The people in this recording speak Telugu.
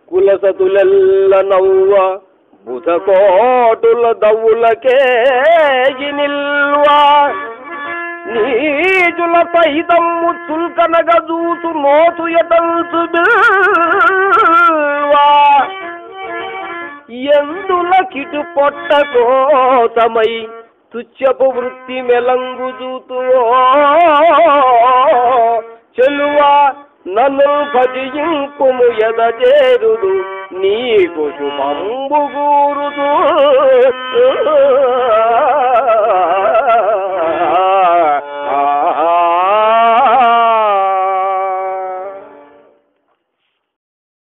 కులసతులెల్ల నవ్వ బుధకోటుల దవ్వులకే నిల్వా నీచుల సహితము చుల్కనగ చూసు మోతు ఎటల్సు బిల్వా ఎందుల కిటు పొట్ట కోసమై తుచ్చపు వృత్తి మెలంగు చూతువో చెలువా నన్ను భజింపుము ఎదచేరుదు నీకు శుభంబు గూరుదు